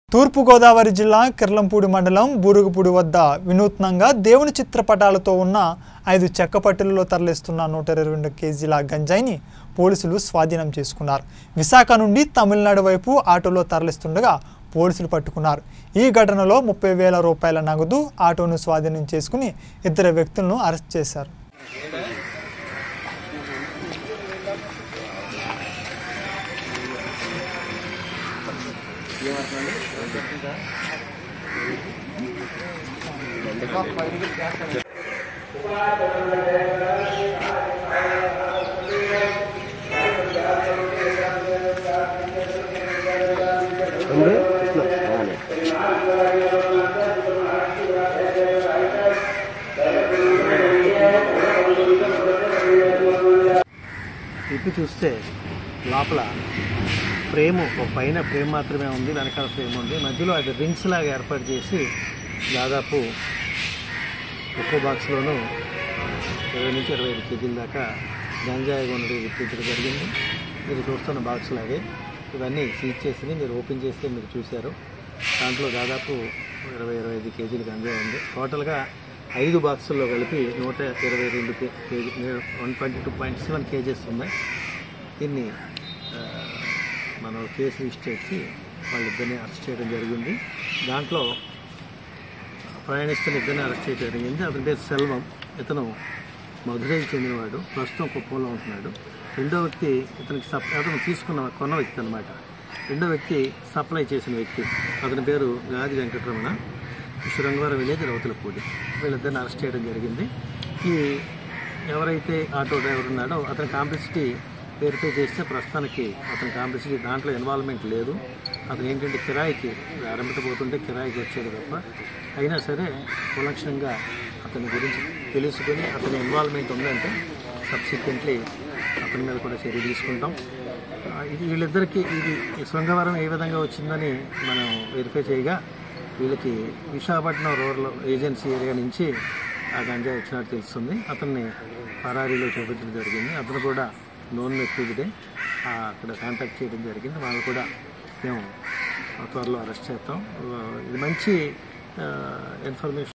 తూర్పుగోదావరి జిల్లా కిర్లంపూడి మండలం బూరుగుపూడి వద్ద వినూత్నంగా దేవుని చిత్రపటాలతో ఉన్న ఐదు చెక్కపట్టెలలో తరలిస్తున్న నూట ఇరవై రెండు కేజీల గంజాయిని పోలీసులు స్వాధీనం చేసుకున్నారు విశాఖ నుండి తమిళనాడు వైపు ఆటోలో తరలిస్తుండగా పోలీసులు పట్టుకున్నారు ఈ ఘటనలో ముప్పై వేల రూపాయల నగదు ఆటోను స్వాధీనం చేసుకుని ఇద్దరు వ్యక్తులను అరెస్ట్ చేశారు ఇప్పి చూస్తే లోపల ఫ్రేమ్ ఒక పైన ఫ్రేమ్ మాత్రమే ఉంది వెనకాల ఫ్రేమ్ ఉంది మధ్యలో అది రింగ్స్ లాగా ఏర్పాటు చేసి దాదాపు ఒక్కో బాక్స్లోనూ ఇరవై నుంచి ఇరవై ఐదు కేజీల దాకా గంజాయి ఉన్నది గుర్తించడం జరిగింది మీరు చూస్తున్న బాక్స్ లాగే ఇవన్నీ సీజ్ చేసి మీరు ఓపెన్ చేస్తే మీరు చూశారు దాంట్లో దాదాపు ఇరవై ఇరవై ఐదు కేజీలు గంజాయి ఉంది టోటల్గా ఐదు బాక్సుల్లో కలిపి నూట ఇరవై రెండు కే- KG one twenty two point seven KGs ఉన్నాయి దీన్ని ఆ, మనం కేసు రిజిస్టర్ చేసి వాళ్ళిద్దరిని అరెస్ట్ చేయడం జరిగింది దాంట్లో ప్రయాణిస్తున్న ఇద్దరిని అరెస్ట్ చేయడం జరిగింది అతని పేరు సెల్వం ఇతను మధురైకి చెందినవాడు ప్రస్తుతం కుప్పంలో ఉంటున్నాడు రెండో వ్యక్తి ఇతనికి సప్ అతను తీసుకున్న కొన్న వ్యక్తి అనమాట రెండో వ్యక్తి సప్లై చేసిన వ్యక్తి అతని పేరు గాది వెంకటరమణ శృంగవరం విలేజ్ రౌతులపూడి వీళ్ళిద్దరిని అరెస్ట్ చేయడం జరిగింది ఈ ఎవరైతే ఆటో డ్రైవర్ ఉన్నాడో అతని కాంప్లిసిటీ వెరిఫై చేస్తే ప్రస్తుతానికి అతని కాంప్లిసిటీ దాంట్లో ఇన్వాల్వ్మెంట్ లేదు అతను ఏంటంటే కిరాయికి ఆరంభించబోతుంటే కిరాయికి వచ్చాడు తప్ప అయినా సరే కులక్షణంగా అతని గురించి తెలుసుకొని అతని ఇన్వాల్వ్మెంట్ ఉందంటే సబ్సిక్వెంట్లీ అతని మీద కూడా చర్య తీసుకుంటాం ఆ, ఇది వీళ్ళిద్దరికీ ఇది ఈ శృంగవరం ఏ విధంగా వచ్చిందని మనం వెరిఫై చేయగా వీళ్ళకి విశాఖపట్నం రూరల్ ఏజెన్సీ ఏరియా నుంచి ఆ గంజా వచ్చినట్టు తెలుస్తుంది అతన్ని పరారీలో చూపించడం జరిగింది అతను కూడా నోన్ మెచ్యూరిడే అక్కడ కాంటాక్ట్ చేయడం జరిగింది వాళ్ళు కూడా మేము త్వరలో అరెస్ట్ చేస్తాం ఆ, ఇది మంచి ఇన్ఫర్మేషన్